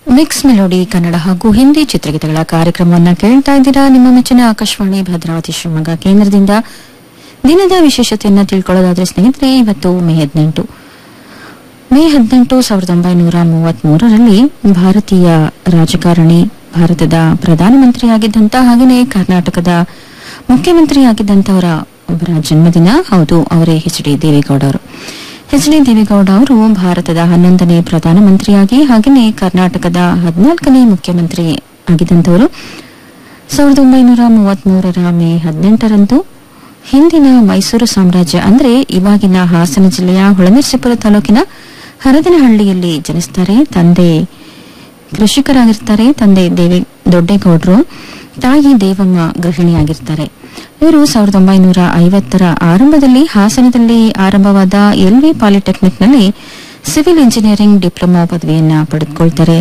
mix melody Kannada ಹಾಗೂ ಹಿಂದಿ ಚಿತ್ರಗೀತೆಗಳ ಕಾರ್ಯಕ್ರಮವನ್ನು ಕೇಳ್ತಾ ಇದ್ದೀರಾ ನಿಮ್ಮ ಮೆಚ್ಚಿನ ಆಕಾಶವಾಣಿ ಭದ್ರಾವತಿ ಶಿವಮೊಗ್ಗ ಕೇಂದ್ರದಿಂದ ದಿನದ ವಿಶೇಷತೆಯನ್ನು ತಿಳ್ಕೊಳ್ಳೋದಾದ್ರೆ ಸ್ನೇಹಿತರೆ ಇವತ್ತು ಮೇ ಹದಿನೆಂಟು ಮೇ ಹದಿನೆಂಟು ಸಾವಿರದ ಒಂಬೈನೂರ ಮೂವತ್ಮೂರರಲ್ಲಿ ಭಾರತೀಯ ರಾಜಕಾರಣಿ ಭಾರತದ ಪ್ರಧಾನಮಂತ್ರಿಯಾಗಿದ್ದಂತ ಹಾಗೆಯೇ ಕರ್ನಾಟಕದ ಮುಖ್ಯಮಂತ್ರಿಯಾಗಿದ್ದಂತವರ ಒಬ್ಬರ ಜನ್ಮದಿನ ಹೌದು ಅವರೇ ಎಚ್ ಡಿ ದೇವೇಗೌಡ ಅವರು ಎಚ್ ಡಿ ದೇವೇಗೌಡ ಅವರು ಭಾರತದ ಹನ್ನೊಂದನೇ ಪ್ರಧಾನಮಂತ್ರಿಯಾಗಿ ಹಾಗೆಯೇ ಕರ್ನಾಟಕದ ಹದಿನಾಲ್ಕನೇ ಮುಖ್ಯಮಂತ್ರಿ ಆಗಿದ್ದಂತವರು ಸಾವಿರದ ಒಂಬೈನೂರ ಮೂವತ್ಮೂರರ ಮೇ ಹದಿನೆಂಟರಂದು ಹಿಂದಿನ ಮೈಸೂರು ಸಾಮ್ರಾಜ್ಯ ಅಂದ್ರೆ ಇವಾಗಿನ ಹಾಸನ ಜಿಲ್ಲೆಯ ಹೊಳೆನರಸೀಪುರ ತಾಲೂಕಿನ ಹರದನಹಳ್ಳಿಯಲ್ಲಿ ಜನಿಸ್ತಾರೆ ತಂದೆ ಕೃಷಿಕರಾಗಿರ್ತಾರೆ ತಂದೆ ದೇವಿ ದೊಡ್ಡೇಗೌಡರು ತಾಯಿ ದೇವಮ್ಮ ಗೃಹಿಣಿಯಾಗಿರ್ತಾರೆ ಇವರು ಸಾವಿರದ ಒಂಬೈನೂರ ಐವತ್ತರ ಆರಂಭದಲ್ಲಿ ಹಾಸನದಲ್ಲಿ ಆರಂಭವಾದ ಎಲ್ವಿ ಪಾಲಿಟೆಕ್ನಿಕ್ನಲ್ಲಿ ಸಿವಿಲ್ ಇಂಜಿನಿಯರಿಂಗ್ ಡಿಪ್ಲೊಮಾ ಪದವಿಯನ್ನ ಪಡೆದುಕೊಳ್ತಾರೆ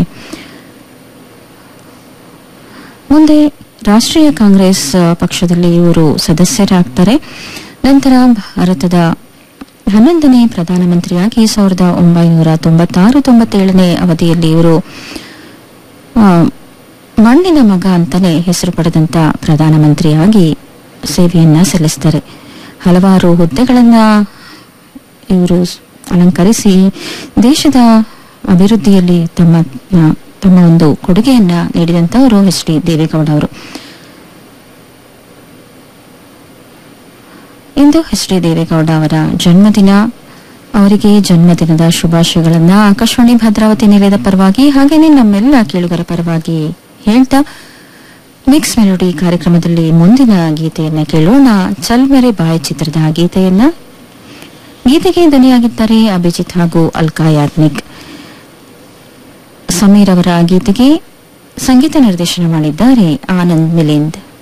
ಮುಂದೆ ರಾಷ್ಟ್ರೀಯ ಕಾಂಗ್ರೆಸ್ ಆ, ಪಕ್ಷದಲ್ಲಿ ಇವರು ಸದಸ್ಯರಾಗ್ತಾರೆ ನಂತರ ಭಾರತದ ಹನ್ನೊಂದನೇ ಪ್ರಧಾನಮಂತ್ರಿಯಾಗಿ ಸಾವಿರದ ಒಂಬೈನೂರ ತೊಂಬತ್ತಾರು ತೊಂಬತ್ತೇಳನೇ ಅವಧಿಯಲ್ಲಿ ಇವರು ಆ, ಮಣ್ಣಿನ ಮಗ ಅಂತಾನೆ ಹೆಸರು ಪಡೆದಂತ ಪ್ರಧಾನಮಂತ್ರಿಯಾಗಿ ಸೇವೆಯನ್ನ ಸಲ್ಲಿಸ್ತಾರೆ ಹಲವಾರು ಹುದ್ದೆಗಳನ್ನ ಇವರು ಅಲಂಕರಿಸಿ ದೇಶದ ಅಭಿವೃದ್ಧಿಯಲ್ಲಿ ತಮ್ಮ ಆ, ತಮ್ಮ ಒಂದು ಕೊಡುಗೆಯನ್ನ ನೀಡಿದಂತವರು ಎಚ್ ಡಿ ದೇವೇಗೌಡ ಅವರು ಇಂದು ಎಚ್ ಡಿ ದೇವೇಗೌಡ ಅವರ ಜನ್ಮದಿನ ಅವರಿಗೆ ಜನ್ಮದಿನದ ಶುಭಾಶಯಗಳನ್ನ ಆಕಾಶವಾಣಿ ಭದ್ರಾವತಿ ನಿಲಯದ ಪರವಾಗಿ ಹಾಗೇನೆ ನಮ್ಮೆಲ್ಲ ಕೇಳುಗರ ಪರವಾಗಿ ಹೇಳ್ತಾ ಮಿಕ್ಸ್ ಮೆಲೋಡಿ ಕಾರ್ಯಕ್ರಮದಲ್ಲಿ ಮುಂದಿನ ಗೀತೆಯನ್ನ ಕೇಳೋಣ ಚಲ್ ಮೇರೆ ಬಾಯ್ ಚಿತ್ರದ ಗೀತೆಯನ್ನ ಗೀತೆಗೆ ದನಿಯಾಗಿದ್ದಾರೆ ಅಭಿಜಿತ್ ಹಾಗೂ ಅಲ್ಕಾ ಯಾಜ್ನಿಕ್ ಸಮೀರ್ ಅವರ ಗೀತೆಗೆ ಸಂಗೀತ ನಿರ್ದೇಶನ ಮಾಡಿದ್ದಾರೆ ಆನಂದ್ ಮಿಲಿಂದ್